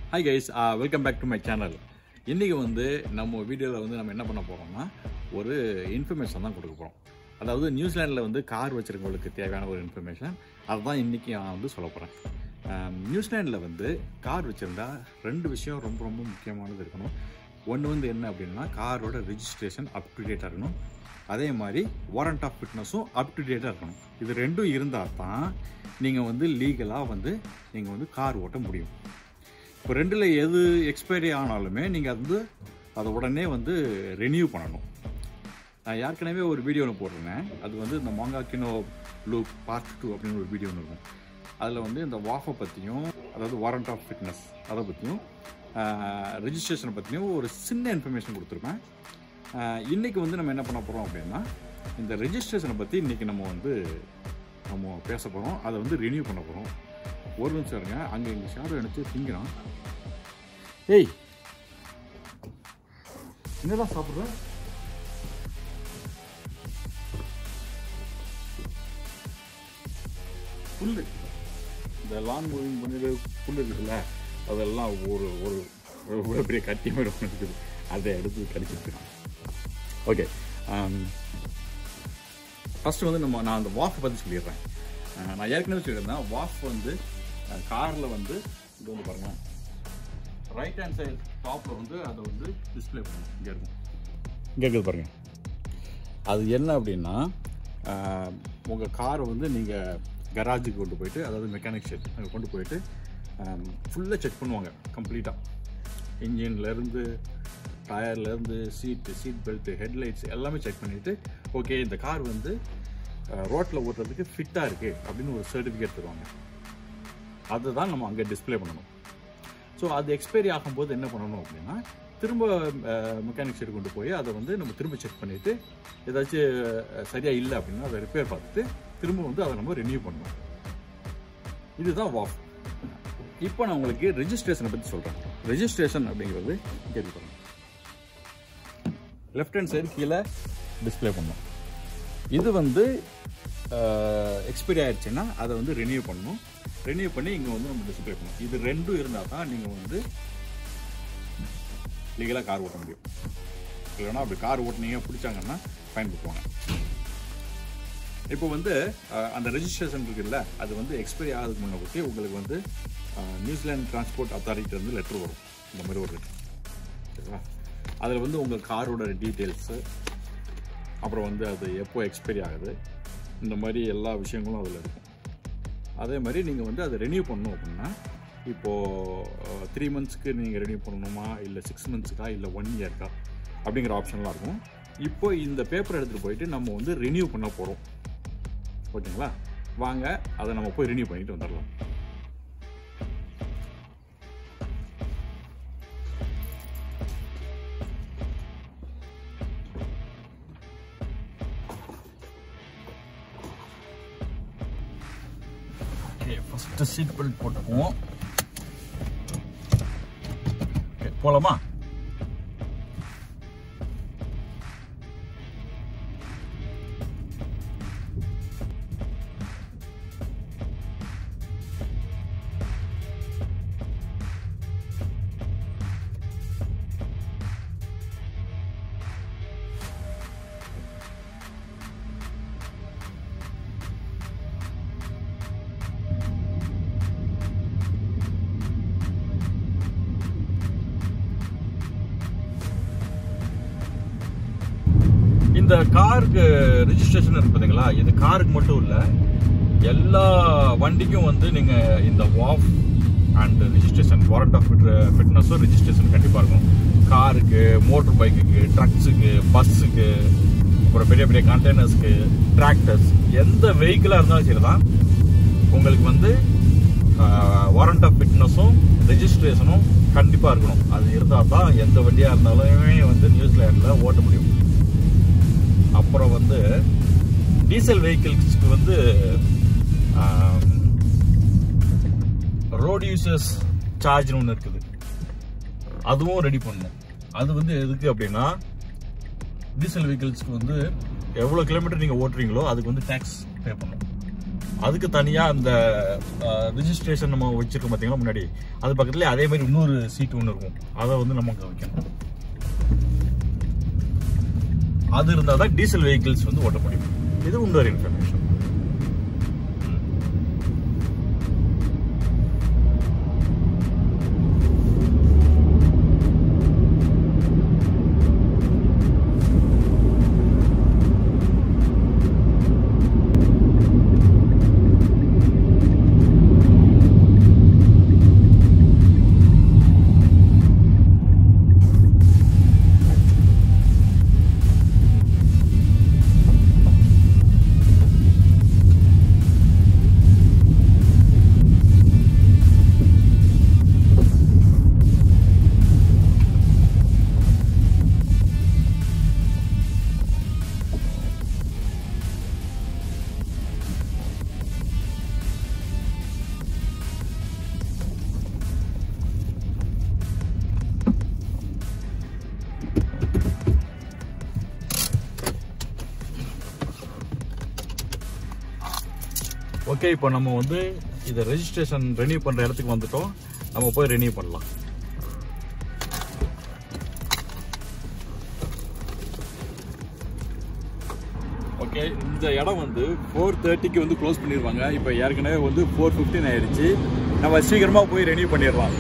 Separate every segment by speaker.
Speaker 1: hi guys welcome back to my channel இன்றைக்கி வந்து நம்ம வீடியோவில் வந்து நம்ம என்ன பண்ண போகிறோம்னா ஒரு இன்ஃபர்மேஷன் தான் கொடுக்க போகிறோம் அதாவது நியூசிலாண்டில் வந்து கார் வச்சுருக்கவங்களுக்கு தேவையான ஒரு இன்ஃபர்மேஷன் அதுதான் இன்றைக்கி நான் வந்து சொல்ல போகிறேன் நியூசிலாண்டில் வந்து கார் வச்சுருந்தா ரெண்டு விஷயம் ரொம்ப ரொம்ப முக்கியமானது இருக்கணும் ஒன்று வந்து என்ன அப்படின்னா காரோட ரெஜிஸ்ட்ரேஷன் அப் டு டேட்டாக இருக்கணும் அதே மாதிரி வாரண்ட் ஆஃப் ஃபிட்னஸும் அப் டு டேட்டாக இருக்கணும் இது ரெண்டும் இருந்தால் தான் நீங்கள் வந்து லீகலாக வந்து நீங்கள் வந்து கார் ஓட்ட முடியும் இப்போ ரெண்டில் எது எக்ஸ்பைரி ஆனாலுமே நீங்கள் அது வந்து அதை உடனே வந்து ரெனியூ பண்ணணும் நான் ஏற்கனவே ஒரு வீடியோ ஒன்று போட்டிருந்தேன் அது வந்து இந்த மாங்காக்கினோ லூப் பார்ட் டூ அப்படின்னு ஒரு வீடியோ ஒன்று இருக்கும் அதில் வந்து இந்த வாஃபை பற்றியும் அதாவது வாரண்ட் ஆஃப் ஃபிட்னஸ் அதை பற்றியும் ரெஜிஸ்ட்ரேஷனை பற்றியும் ஒரு சின்ன இன்ஃபர்மேஷன் கொடுத்துருப்பேன் இன்றைக்கி வந்து நம்ம என்ன பண்ண போகிறோம் அப்படின்னா இந்த ரெஜிஸ்ட்ரேஷனை பற்றி இன்றைக்கி நம்ம வந்து நம்ம பேச போகிறோம் அதை வந்து ரினியூ பண்ண போகிறோம் ஒரு நிமிஷம் இருங்க அங்கே எங்கள் ஷாடோ நினச்சி திங்கிறான் ஏய் என்னதான் சாப்பிட்ற புல்லு இந்த லான் மூவிங் பண்ணிட்டு புல் இருக்குல்ல அதெல்லாம் ஒரு ஒரு ஒரு பெரிய கட்டி மாதிரி ஒன்று இருக்குது அதை எடுத்து கடிச்சிருக்கேன் ஓகே ஃபஸ்ட்டு வந்து நம்ம நான் அந்த வாஃப் பற்றி சொல்லிடுறேன் அஹ் நான் ஏற்கனவே சொல்லியிருந்தேன் வாஃப் வந்து காரில் வந்து இது வந்து பாருங்களேன் ரைட் ஹேண்ட் சைடு டாப்பில் வந்து அதை வந்து டிஸ்பிளே பண்ணும் இங்கே இருக்கும் இங்கே இருக்குது பாருங்கள் அது என்ன அப்படின்னா உங்கள் காரை வந்து நீங்கள் கராஜுக்கு கொண்டு போயிட்டு அதாவது மெக்கானிக் ஷெட் அங்கே கொண்டு போயிட்டு ஃபுல்லாக செக் பண்ணுவாங்க கம்ப்ளீட்டாக இன்ஜின்லேருந்து டயர்லேருந்து சீட்டு சீட் பெல்ட்டு ஹெட்லைட்ஸ் எல்லாமே செக் பண்ணிவிட்டு ஓகே இந்த கார் வந்து ரோட்டில் ஓட்டுறதுக்கு ஃபிட்டாக இருக்குது அப்படின்னு ஒரு சர்டிஃபிகேட் தருவாங்க அதுதான் நம்ம அங்கே டிஸ்பிளே பண்ணணும் ஸோ அது எக்ஸ்பைரி ஆகும்போது என்ன பண்ணணும் அப்படின்னா திரும்ப மெக்கானிக் ஷெட் கொண்டு போய் அதை வந்து நம்ம திரும்ப செக் பண்ணிவிட்டு ஏதாச்சும் சரியாக இல்லை அப்படின்னா அதை ரிப்பேர் பார்த்துட்டு திரும்ப வந்து அதை நம்ம ரினியூ பண்ணணும் இதுதான் வாஃப் இப்போ நான் உங்களுக்கு ரெஜிஸ்ட்ரேஷனை பற்றி சொல்கிறேன் ரெஜிஸ்ட்ரேஷன் அப்படிங்கிறது கேள்விப்படுறேன் லெஃப்ட் ஹேண்ட் சைடு கீழே டிஸ்பிளே பண்ணணும் இது வந்து எக்ஸ்பைரி ஆயிடுச்சுன்னா அதை வந்து ரினியூ பண்ணணும் ரினியூ பண்ணி இங்கே வந்து நம்ம டிஸ்பிளே பண்ணணும் இது ரெண்டும் இருந்தால் தான் நீங்கள் வந்து லீகலாக கார் ஓட்ட முடியும் இல்லைன்னா அப்படி கார் ஓட்டினீங்க பிடிச்சாங்கன்னா ஃபைன் கொடுப்பாங்க இப்போ வந்து அந்த ரெஜிஸ்ட்ரேஷன் இருக்குல்ல அது வந்து எக்ஸ்பைரி ஆகிறதுக்கு முன்னாடி உங்களுக்கு வந்து நியூசிலாந்து டிரான்ஸ்போர்ட் அத்தாரிட்டி வந்து லெட்ரு வரும் இந்த மாதிரி ஒரு லெட்ரு சரிங்களா அதில் வந்து உங்கள் காரோட டீட்டெயில்ஸு அப்புறம் வந்து அது எப்போ எக்ஸ்பைரி ஆகுது இந்த மாதிரி எல்லா விஷயங்களும் அதில் இருக்கும் அதே மாதிரி நீங்கள் வந்து அதை ரெனியூ பண்ணணும் அப்படின்னா இப்போது த்ரீ மந்த்ஸ்க்கு நீங்கள் ரெனியூ பண்ணணுமா இல்லை சிக்ஸ் மந்த்ஸுக்கா இல்லை ஒன் இயர்க்கா அப்படிங்கிற ஆப்ஷன்லாம் இருக்கும் இப்போ இந்த பேப்பர் எடுத்துகிட்டு போயிட்டு நம்ம வந்து ரினியூ பண்ண போகிறோம் ஓகேங்களா வாங்க அதை நம்ம போய் ரினியூ பண்ணிட்டு வந்துடலாம் ஓகே ஃபஸ்ட்டு சீட் பெல்ட் போட்டுக்குவோம் ஓகே போகலாமா இந்த காருக்கு ரெஜிஸ்ட்ரேஷன் இருக்கு பார்த்தீங்களா இது காருக்கு மட்டும் இல்லை எல்லா வண்டிக்கும் வந்து நீங்கள் இந்த வாஃப் அண்ட் ரெஜிஸ்ட்ரேஷன் வாரண்ட் ஆஃப் ஃபிட்னஸும் ரெஜிஸ்ட்ரேஷன் கண்டிப்பாக இருக்கும் காருக்கு மோட்டர் பைக்குக்கு ட்ரக்ஸுக்கு பஸ்ஸுக்கு அப்புறம் பெரிய பெரிய கண்டெய்னர்ஸ்க்கு டிராக்டர்ஸ் எந்த வெஹிக்கிளாக இருந்தாலும் சரி தான் உங்களுக்கு வந்து வாரண்ட் ஆஃப் ஃபிட்னஸும் ரெஜிஸ்ட்ரேஷனும் கண்டிப்பாக இருக்கணும் அது இருந்தால் தான் எந்த வண்டியாக இருந்தாலுமே வந்து நியூசிலாண்டில் ஓட்ட முடியும் அப்புறம் வந்து டீசல் வெஹிக்கிள்ஸ்க்கு வந்து ரோடு யூசர்ஸ் சார்ஜ்னு ஒன்று இருக்குது அதுவும் ரெடி பண்ணணும் அது வந்து எதுக்கு அப்படின்னா டீசல் வெஹிக்கிள்ஸ்க்கு வந்து எவ்வளோ கிலோமீட்டர் நீங்கள் ஓட்டுறீங்களோ அதுக்கு வந்து டேக்ஸ் பே பண்ணணும் அதுக்கு தனியாக அந்த ரிஜிஸ்ட்ரேஷன் நம்ம வச்சிருக்கோம் பார்த்தீங்களா முன்னாடி அது பக்கத்துலேயே அதே மாதிரி இன்னொரு சீட்டு ஒன்று இருக்கும் அதை வந்து நம்ம அங்கே வைக்கணும் அது இருந்தால் தான் டீசல் வெஹிக்கிள்ஸ் வந்து ஓட்ட முடியும் இது இன்னொரு இன்ஃபர்மேஷன் ஓகே இப்போ நம்ம வந்து இதை ரெஜிஸ்ட்ரேஷன் ரெனியூ பண்ணுற இடத்துக்கு வந்துட்டோம் நம்ம போய் ரெனியூ பண்ணலாம் ஓகே இந்த இடம் வந்து ஃபோர் தேர்ட்டிக்கு வந்து க்ளோஸ் பண்ணிடுவாங்க இப்போ ஏற்கனவே வந்து ஃபோர் ஃபிஃப்டின் ஆயிடுச்சு நம்ம சீக்கிரமாக போய் ரெனியூ பண்ணிடலாம்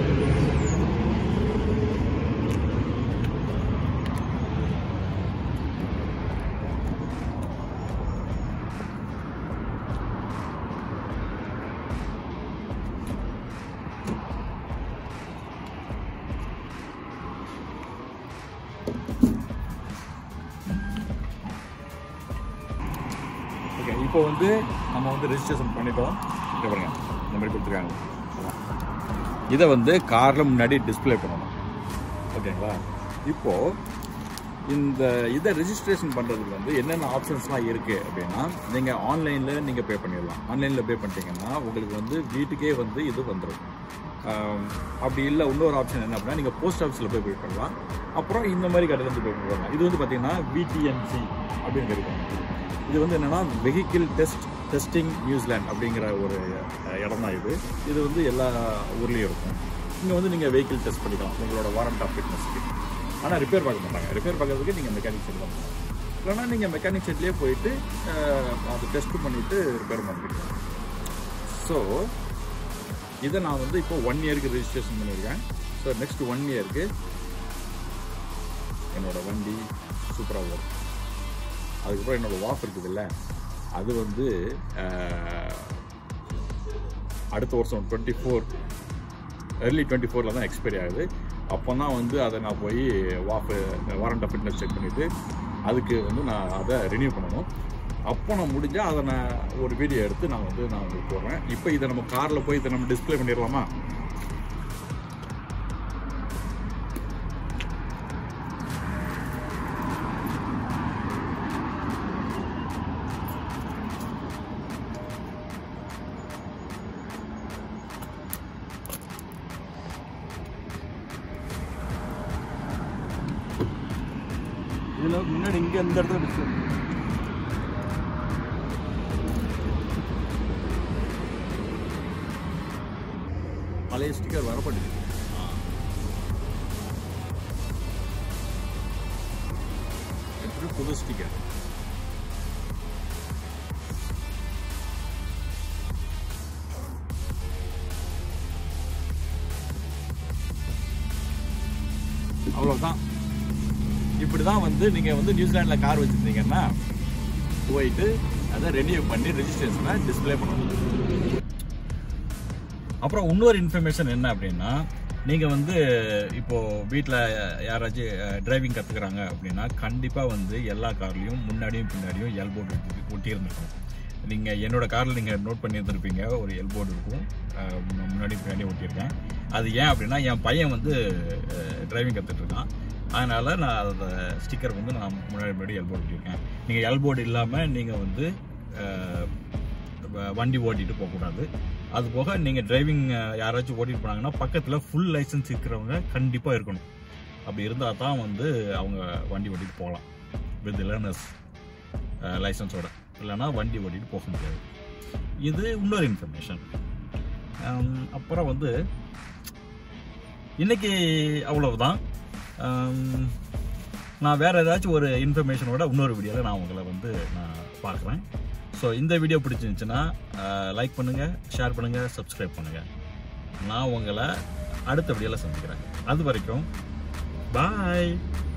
Speaker 1: ஓகே இப்போ வந்து நம்ம வந்து ரெஜிஸ்ட்ரேஷன் பண்ணிட்டோம் இங்க பாருங்க இந்த மாதிரி கொடுத்துருக்காங்க இதை வந்து காரில் முன்னாடி டிஸ்ப்ளே பண்ணணும் ஓகேங்களா இப்போ இந்த இதை ரெஜிஸ்ட்ரேஷன் பண்ணுறதுக்கு வந்து என்னென்ன ஆப்ஷன்ஸ்லாம் இருக்குது அப்படின்னா நீங்கள் ஆன்லைனில் நீங்கள் பே பண்ணிடலாம் ஆன்லைனில் பே பண்ணிட்டீங்கன்னா உங்களுக்கு வந்து வீட்டுக்கே வந்து இது வந்துடும் ஆம், அப்படி இல்லை இன்னொரு ஆப்ஷன் என்ன அப்படின்னா நீங்கள் போஸ்ட் ஆஃபீஸில் போய் பே பண்ணலாம் அப்புறம் இந்த மாதிரி கடையில் வந்து பே பண்ணலாம் இது வந்து பார்த்தீங்கன்னா விடிஎன்சி அப்படின்னு இருக்கும் இது வந்து என்னன்னா வெஹிக்கிள் டெஸ்ட் டெஸ்டிங் நியூசிலாண்ட் அப்படிங்கிற ஒரு இடம் தான் இது இது வந்து எல்லா ஊர்லேயும் இருக்கும் இங்கே வந்து நீங்கள் வெஹிக்கிள் டெஸ்ட் பண்ணிக்கலாம் உங்களோட வாரண்ட் ஆஃப் ஃபிட்னஸ்க்கு ஆனால் ரிப்பேர் பார்க்க மாட்டாங்க ரிப்பேர் பார்க்கறதுக்கு நீங்கள் மெக்கானிக் செட் தான் பண்ணணும் இல்லைன்னா நீங்கள் மெக்கானிக் செட்லேயே போயிட்டு அஹ், அது டெஸ்ட் பண்ணிவிட்டு ரிப்பேர் பண்ணிக்கலாம் ஸோ இதை நான் வந்து இப்போ ஒன் இயருக்கு ரெஜிஸ்ட்ரேஷன் பண்ணியிருக்கேன் ஸோ நெக்ஸ்ட் ஒன் இயருக்கு என்னோட வண்டி சூப்பராக வரும் அதுக்கப்புறம் என்னோட வாஃப் இருக்குதுல்ல அது வந்து அஹ், அடுத்த வருஷம் டுவெண்ட்டி ஃபோர் early டுவெண்ட்டி ஃபோரில் தான் எக்ஸ்பைரி ஆகுது அப்போ தான் வந்து அதை நான் போய் வாஃப் வாரண்ட் ஆஃப் ஃபிட்னஸ் செக் பண்ணிவிட்டு அதுக்கு வந்து நான் அதை ரினியூ பண்ணணும் அப்போ நான் முடிஞ்சால் அதை நான் ஒரு வீடியோ எடுத்து நான் வந்து நான் உங்களுக்கு போடுறேன் இப்போ இதை நம்ம காரில் போய் இதை நம்ம டிஸ்ப்ளே பண்ணிடலாமா இதில் முன்னாடி இங்கே இந்த இடத்துல டிஸ்ப்ளே பழைய ஸ்டிக்கர் வரப்பட்டுச்சு எப்படி புது ஸ்டிக்கர் அவ்வளோதான் இப்படி தான் வந்து நீங்கள் வந்து நியூசிலாண்டில் கார் வச்சுருந்தீங்கன்னா போயிட்டு அதை ரெனியூ பண்ணி ரெஜிஸ்ட்ரேஷனை டிஸ்ப்ளே பண்ணணும் அப்புறம் இன்னொரு இன்ஃபர்மேஷன் என்ன அப்படின்னா நீங்கள் வந்து இப்போது வீட்டில் யாராச்சும் டிரைவிங் கற்றுக்குறாங்க அப்படின்னா கண்டிப்பாக வந்து எல்லா கார்லேயும் முன்னாடியும் பின்னாடியும் எல்போர்டு ஒட்டி இருந்திருக்கும் நீங்கள் என்னோட காரில் நீங்கள் நோட் பண்ணியிருந்திருப்பீங்க ஒரு எல்போர்டு இருக்கும் அஹ், முன்னாடி பின்னாடி ஒட்டியிருக்கேன் அது ஏன் அப்படின்னா என் பையன் வந்து டிரைவிங் கற்றுட்டு இருக்கான் அதனால் நான் அந்த ஸ்டிக்கர் வந்து நான் முன்னாடி முன்னாடி எல்போர்டு ஒட்டியிருக்கேன் நீங்கள் எல்போர்டு இல்லாமல் நீங்கள் வந்து அஹ், வ- வண்டி ஓட்டிட்டு போகக்கூடாது அது போக நீங்கள் டிரைவிங் யாராச்சும் ஓட்டிட்டு போனாங்கன்னா பக்கத்தில் ஃபுல் லைசன்ஸ் இருக்கிறவங்க கண்டிப்பாக இருக்கணும் அப்படி இருந்தால் தான் வந்து அவங்க வண்டி ஓட்டிட்டு போகலாம் வித் லேர்னர்ஸ் லைசன்ஸோட இல்லைன்னா வண்டி ஓட்டிட்டு போக முடியாது
Speaker 2: இது இன்னொரு இன்ஃபர்மேஷன் அப்புறம் வந்து இன்னைக்கு அவ்வளவுதான் ஆம், நான் வேற ஏதாச்சும் ஒரு இன்ஃபர்மேஷனோட இன்னொரு வீடியோவில் நான் உங்களை வந்து நான் பார்க்குறேன் ஸோ இந்த வீடியோ பிடிச்சிருந்துச்சுன்னா லைக் பண்ணுங்கள் ஷேர் பண்ணுங்கள் சப்ஸ்கிரைப் பண்ணுங்கள் நான் உங்களை அடுத்த வீடியோவில் சந்திக்கிறேன் அது வரைக்கும் பாய்